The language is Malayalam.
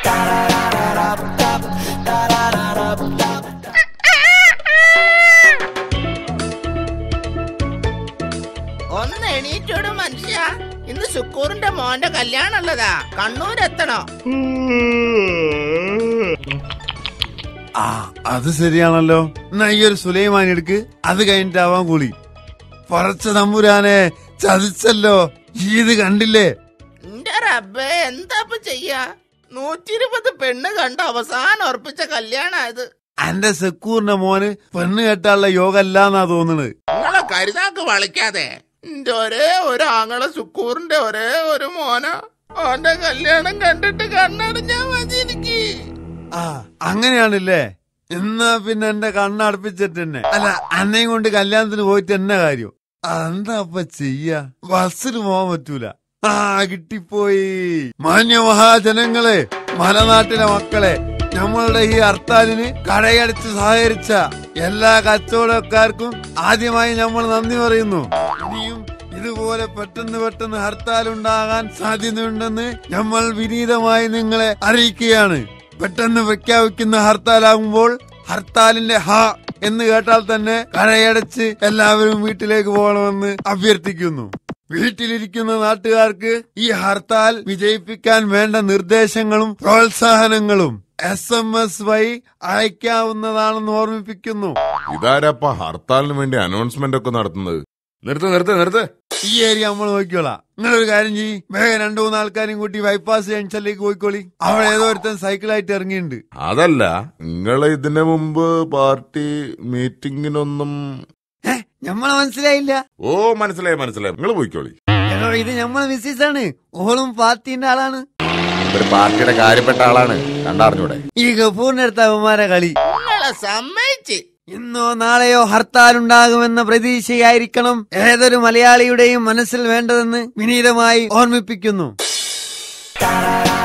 ഒന്ന് എണീറ്റോട് മനുഷ്യ ഇന്ന് ശുക്കൂറിന്റെ മോന്റെ കല്യാണുള്ളതാ കണ്ണൂരെത്തണോ ആ അത് ശരിയാണല്ലോ എന്നാ ഈ ഒരു സുലൈമാൻ എടുക്ക് അത് കഴിഞ്ഞിട്ടാവാൻ കൂലി പറച്ച തമ്പുരാനെ ചതിച്ചല്ലോ ഈ ഇത് കണ്ടില്ലേ എന്റെ റബ്ബേ എന്താ ഇപ്പൊ ചെയ്യാ നൂറ്റി ഇരുപത് പെണ്ണ് കണ്ട് അവസാനം ഉറപ്പിച്ച കല്യാണ ഇത് എന്റെ സെക്കൂറിന്റെ മോന് പെണ്ണ് കെട്ടാനുള്ള യോഗ അല്ലാന്നാ തോന്നുന്നത് നിങ്ങളെ കരുതാക്ക് വളിക്കാതെ എന്റെ ഒരേ ഒരു ആങ്ങളെ ശുക്കൂറിന്റെ ഒരേ ഒരു മോന അവന്റെ കല്യാണം കണ്ടിട്ട് കണ്ണടഞ്ഞാ മതി എനിക്ക് ആ അങ്ങനെയാണല്ലേ എന്നാ പിന്നെ എന്റെ കണ്ണടപ്പിച്ചിട്ട് തന്നെ അല്ല അന്നയും കൊണ്ട് കല്യാണത്തിന് പോയിട്ട് എന്നെ കാര്യം എന്താ അപ്പൊ ചെയ്യാ ബസ്സിൽ പോവാൻ പറ്റൂല ആ കിട്ടിപ്പോയി മാന്യ മഹാജനങ്ങളെ മലനാട്ടിലെ മക്കളെ നമ്മളുടെ ഈ ഹർത്താലിന് കടയടിച്ച് സഹകരിച്ച എല്ലാ കച്ചവടക്കാർക്കും ആദ്യമായി നമ്മൾ നന്ദി പറയുന്നു ഇനിയും ഇതുപോലെ പെട്ടെന്ന് പെട്ടെന്ന് ഹർത്താൽ ഉണ്ടാകാൻ സാധ്യതയുണ്ടെന്ന് നമ്മൾ വിനീതമായി നിങ്ങളെ അറിയിക്കുകയാണ് പെട്ടെന്ന് പ്രഖ്യാപിക്കുന്ന ഹർത്താലാകുമ്പോൾ ഹർത്താലിന്റെ ഹ എന്ന് കേട്ടാൽ തന്നെ കടയടച്ച് എല്ലാവരും വീട്ടിലേക്ക് പോകണമെന്ന് അഭ്യർത്ഥിക്കുന്നു വീട്ടിലിരിക്കുന്ന നാട്ടുകാർക്ക് ഈ ഹർത്താൽ വിജയിപ്പിക്കാൻ വേണ്ട നിർദ്ദേശങ്ങളും പ്രോത്സാഹനങ്ങളും എസ് എം എസ് വഴി അയക്കാവുന്നതാണെന്ന് ഓർമ്മിപ്പിക്കുന്നു ഇതാരപ്പ ഹർത്താലിന് വേണ്ടി അനൗൺസ്മെന്റ് ഒക്കെ നടത്തുന്നത് നിർത്ത് നിർത്ത് നിർത്ത് ഈ ഏരിയ നമ്മൾ നോക്കിക്കോളാം നിങ്ങളൊരു കാര്യം ചെയ്യ് വേഗം രണ്ടു മൂന്ന് ആൾക്കാരും കൂട്ടി ബൈപ്പാസ് ജംഗ്ഷനിലേക്ക് പോയിക്കോളി അവിടെ ഏതോ ഒരുത്തൻ സൈക്കിളായിട്ട് ഇറങ്ങിയിട്ടുണ്ട് അതല്ല നിങ്ങൾ ഇതിനു മുമ്പ് പാർട്ടി മീറ്റിംഗിനൊന്നും നമ്മളെ മനസ്സിലായില്ല ഓ മനസ്സിലായി മനസ്സിലായി നിങ്ങൾ പോയിക്കോളി എടോ, ഇത് നമ്മളെ മിസ്സിസ് ആണ് ഓളും പാർട്ടിന്റെ ആളാണ് ഒരു പാർട്ടിയുടെ കാര്യപ്പെട്ട ആളാണ് കണ്ടറിഞ്ഞൂടെ ഈ ഗഫൂറിന്റെ അടുത്ത അവന്മാരെ കളി നിങ്ങളെ സമ്മതിച്ച് ഇന്നോ നാളെയോ ഹർത്താൽ ഉണ്ടാകുമെന്ന പ്രതീക്ഷയായിരിക്കണം ഏതൊരു മലയാളിയുടെയും മനസ്സിൽ വേണ്ടതെന്ന് വിനീതമായി ഓർമ്മിപ്പിക്കുന്നു